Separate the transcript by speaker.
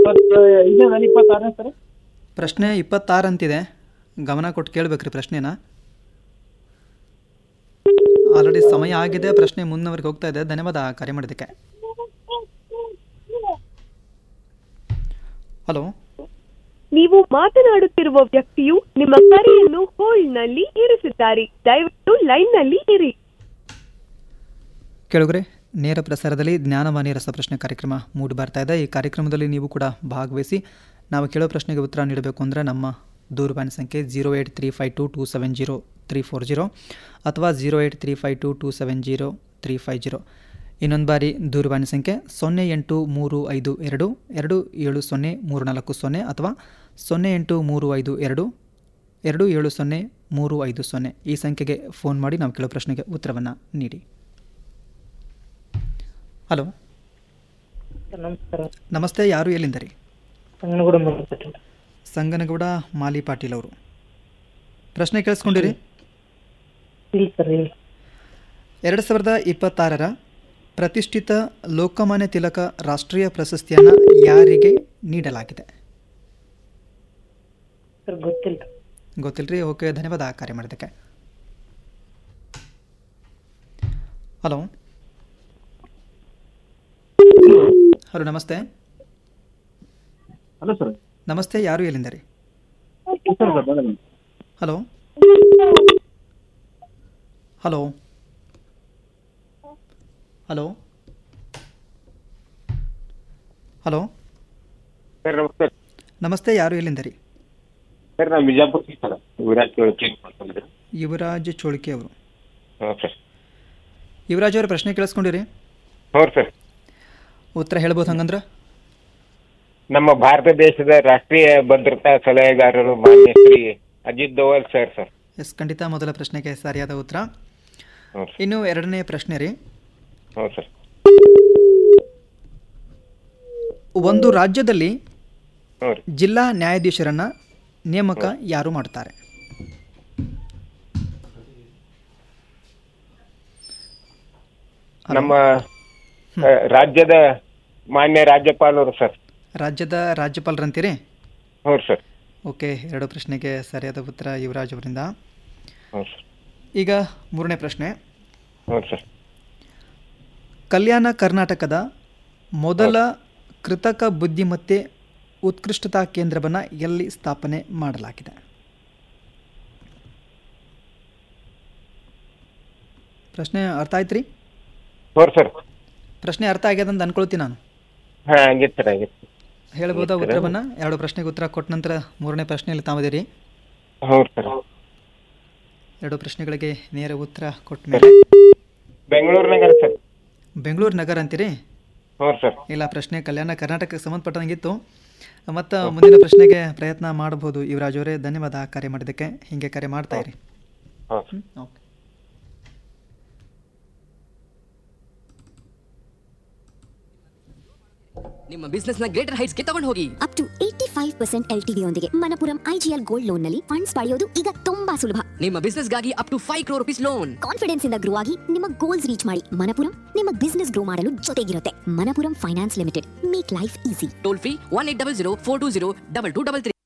Speaker 1: ಇಪ್ಪತ್ತು ಐದನೇದಾನ ಇಪ್ಪತ್ತಾರನೇ ಸರ್
Speaker 2: ಪ್ರಶ್ನೆ ಇಪ್ಪತ್ತಾರು ಅಂತಿದೆ ಗಮನ ಕೊಟ್ಟು ಕೇಳಬೇಕ್ರಿ ಪ್ರಶ್ನೆನ ಆಲ್ರೆಡಿ ಸಮಯ ಆಗಿದೆ ಪ್ರಶ್ನೆ ಮುನ್ನವರೆಗೆ ಹೋಗ್ತಾ ಇದೆ ಧನ್ಯವಾದ ಕರೆ ಮಾಡಿದ್ದಕ್ಕೆ ಹಲೋ
Speaker 3: ನೀವು ಮಾತನಾಡುತ್ತಿರುವ ವ್ಯಕ್ತಿಯು ನಿಮ್ಮ ಕರೆಯನ್ನು ಹೋಲ್ಡ್ನಲ್ಲಿ ಇರಿಸಿದ್ದಾರೆ ದಯವಿಟ್ಟು ಲೈನ್ನಲ್ಲಿ ಇರಿ
Speaker 2: ಕೇಳುಗರೆ ನೇರ ಪ್ರಸಾರದಲ್ಲಿ ಜ್ಞಾನವಾಣಿ ರಸಪ್ರಶ್ನೆ ಕಾರ್ಯಕ್ರಮ ಮೂಡಿ ಬರ್ತಾ ಇದೆ ಈ ಕಾರ್ಯಕ್ರಮದಲ್ಲಿ ನೀವು ಕೂಡ ಭಾಗವಹಿಸಿ ನಾವು ಕೇಳೋ ಪ್ರಶ್ನೆಗೆ ಉತ್ತರ ನೀಡಬೇಕು ಅಂದರೆ ನಮ್ಮ ದೂರವಾಣಿ ಸಂಖ್ಯೆ zero eight three five two two seven zero three four zero ಅಥವಾ zero eight three five two two seven zero three five zero ಇನ್ನೊಂದು ಬಾರಿ ದೂರವಾಣಿ ಸಂಖ್ಯೆ ಸೊನ್ನೆ ಎಂಟು ಮೂರು ಐದು ಎರಡು ಎರಡು ಏಳು ಸೊನ್ನೆ ಮೂರು ನಾಲ್ಕು ಸೊನ್ನೆ ಅಥವಾ ಸೊನ್ನೆ ಎಂಟು ಮೂರು ಐದು ಎರಡು ಎರಡು ಏಳು ಸೊನ್ನೆ ಮೂರು ಐದು ಸೊನ್ನೆ ಈ ಸಂಖ್ಯೆಗೆ ಫೋನ್ ಮಾಡಿ ನಾವು ಕೇಳೋ ಪ್ರಶ್ನೆಗೆ ಉತ್ತರವನ್ನು ನೀಡಿ ಹಲೋ
Speaker 4: ಸರ್ ನಮಸ್ಕಾರ
Speaker 2: ನಮಸ್ತೆ ಯಾರು ಎಲ್ಲಿಂದ ರೀ
Speaker 4: ಸಂಗನಗೂಡ ಮಾತಾಡ್ತೀನಿ
Speaker 2: ಸಂಗನಗೌಡ ಮಾಲಿ ಪಾಟೀಲ್ ಅವರು ಪ್ರಶ್ನೆ ಕೇಳಿಸ್ಕೊಂಡಿರಿ
Speaker 4: ಇಲ್ಲ ಸರ್ ಇಲ್ಲ
Speaker 2: ಎರಡು ಸಾವಿರದ ಇಪ್ಪತ್ತಾರರ ಪ್ರತಿಷ್ಠಿತ ಲೋಕಮಾನ್ಯ ತಿಲಕ ರಾಷ್ಟ್ರೀಯ ಪ್ರಶಸ್ತಿಯನ್ನು ಯಾರಿಗೆ ನೀಡಲಾಗಿದೆ
Speaker 4: ಸರ್ ಗೊತ್ತಿಲ್ಲ
Speaker 2: ಗೊತ್ತಿಲ್ಲರಿ ಓಕೆ ಧನ್ಯವಾದ ಕಾರ್ಯ ಮಾಡಿದ್ದಕ್ಕೆ ಹಲೋ ಹಲೋ ನಮಸ್ತೆ
Speaker 1: ಹಲೋ ಸರ್
Speaker 2: ನಮಸ್ತೆ ಯಾರು ಎಲ್ಲಿಂದ ರೀ
Speaker 1: sir sir
Speaker 2: hello hello hello hello
Speaker 5: sir ನಮಸ್ತೆ
Speaker 2: ನಮಸ್ತೆ ಯಾರು ಎಲ್ಲಿಂದ ರೀ
Speaker 5: ಸರ್ ನಾವು ಬಿಜಾಪುರ ಸರ್ ವಿರಾಟ್ ಕೇಳಿ ಮಾಡ್ಕೊಂಡಿದ್ದೆ
Speaker 2: ಯುವರಾಜ್ ಚೋಳಿಕೆ ಅವರು
Speaker 5: ಹ್ಞೂ ಸರ್
Speaker 2: ಯುವರಾಜ್ ಅವ್ರ ಪ್ರಶ್ನೆ ಕೇಳಿಸ್ಕೊಂಡಿರಿ
Speaker 5: ಹ್ಞೂ ಸರ್
Speaker 2: ಉತ್ತರ ಹೇಳ್ಬೋದು ಹಂಗಂದ್ರೆ
Speaker 5: ನಮ್ಮ ಭಾರತ ದೇಶದ ರಾಷ್ಟ್ರೀಯ ಭದ್ರತಾ ಸಲಹೆಗಾರರು ಮಾನ್ಯ Shri Ajit Doval sir sir
Speaker 2: yes ಖಂಡಿತ ಮೊದಲ ಪ್ರಶ್ನೆಗೆ ಸರಿಯಾದ ಉತ್ತರ
Speaker 5: ಹ್ಞೂ ಸರ್
Speaker 2: ಇನ್ನು ಎರಡನೇ ಪ್ರಶ್ನೆ ರೀ
Speaker 5: ಹ್ಞೂ ಸರ್
Speaker 2: ಒಂದು ರಾಜ್ಯದಲ್ಲಿ
Speaker 5: ಹ್ಞೂ ರೀ
Speaker 2: ಜಿಲ್ಲಾ ನ್ಯಾಯಾಧೀಶರನ್ನ ನೇಮಕ ಯಾರು ಮಾಡ್ತಾರೆ
Speaker 5: ನಮ್ಮ ಆ, ರಾಜ್ಯದ ಮಾನ್ಯ ರಾಜ್ಯಪಾಲರು ಸರ್
Speaker 2: ರಾಜ್ಯದ ರಾಜ್ಯಪಾಲರಂತೀರಿ
Speaker 5: ಹ್ಞೂ ಸರ್
Speaker 2: ಓಕೆ ಎರಡು ಪ್ರಶ್ನೆಗೆ ಸರಿಯಾದ ಉತ್ತರ ಯುವರಾಜ್ ಅವರಿಂದ
Speaker 5: ಹ್ಞೂ ಸರ್
Speaker 2: ಈಗ ಮೂರನೇ ಪ್ರಶ್ನೆ
Speaker 5: ಹ್ಞೂ ಸರ್
Speaker 2: ಕಲ್ಯಾಣ ಕರ್ನಾಟಕದ ಮೊದಲ ಕೃತಕ ಬುದ್ಧಿಮತ್ತೆ ಉತ್ಕೃಷ್ಟತಾ ಕೇಂದ್ರವನ್ನು ಎಲ್ಲಿ ಸ್ಥಾಪನೆ ಮಾಡಲಾಗಿದೆ ಪ್ರಶ್ನೆ ಅರ್ಥ ಆಯ್ತು ರೀ
Speaker 5: ಹ್ಞೂ ಸರ್
Speaker 2: ಪ್ರಶ್ನೆ ಅರ್ಥ ಆಗ್ಯದ ಅಂತ ಅನ್ಕೊಳ್ತೀನಿ ನಾನು
Speaker 5: ಹಾಂ ಆಗಿತ್ತು ಸರ್ ಆಗಿತ್ತು
Speaker 2: ಹೇಳ್ಬೋದಾ ಉತ್ತರವನ್ನು ಎರಡು ಪ್ರಶ್ನೆಗೆ ಉತ್ತರ ಕೊಟ್ಟ ನಂತರ ಮೂರನೇ ಪ್ರಶ್ನೆಯಲ್ಲಿ ತಾವದಿರಿ
Speaker 5: ಹ್ಞೂ ಸರ್
Speaker 2: ಎರಡು ಪ್ರಶ್ನೆಗಳಿಗೆ ನೇರ ಉತ್ತರ ಕೊಟ್ಟ ಮೇಲೆ
Speaker 5: ಬೆಂಗಳೂರು ನಗರ ಸರ್
Speaker 2: ಬೆಂಗಳೂರು ನಗರ ಅಂತೀರಿ
Speaker 5: ಹ್ಞೂ ಸರ್
Speaker 2: ಇಲ್ಲ ಪ್ರಶ್ನೆ ಕಲ್ಯಾಣ ಕರ್ನಾಟಕಕ್ಕೆ ಸಂಬಂಧಪಟ್ಟಂಗಿತ್ತು ಮತ್ತು ಮುಂದಿನ ಪ್ರಶ್ನೆಗೆ ಪ್ರಯತ್ನ ಮಾಡಬಹುದು ಯುವರಾಜ್ ಅವರೇ ಧನ್ಯವಾದ ಕರೆ ಮಾಡಿದ್ದಕ್ಕೆ ಹೀಗೆ ಕರೆ ಮಾಡ್ತಾ ಇರಿ
Speaker 5: ಹ್ಞೂ ಸರ್
Speaker 2: ಓಕೆ
Speaker 6: ನಿಮ್ಮ ಬಿಸ್ನೆಸ್ ನ ಗ್ರೇಟರ್ ಹೈಟ್ಸ್ ಗೆ ತಗೊಂಡು ಹೋಗಿ
Speaker 7: up to eighty five percent L ಯೊಂದಿಗೆ ಮನಪುರಂ ಐಜಿಎಲ್ ಗೋಲ್ಡ್ ಲೋನ್ ನಲ್ಲಿ ಫಂಡ್ಸ್ ಪಡೆಯೋದು ಈಗ ತುಂಬಾ ಸುಲಭ
Speaker 6: ನಿಮ್ಮ ಬಿಸ್ನೆಸ್ ಗಾಗಿ up to five crore rupees loan
Speaker 7: confidence ಇಂದ ಗ್ರೋ ಆಗಿ ನಿಮ್ಮ ಗೋಲ್ಸ್ ರೀಚ್ ಮಾಡಿ ಮನಪುರಂ ನಿಮ್ಮ ಬಿಸ್ನೆಸ್ ಗ್ರೋ ಮಾಡಲು ಜೊತೆಗಿರುತ್ತೆ Manappuram finance limited make life easy
Speaker 6: toll free one eight double zero four two zero double two double three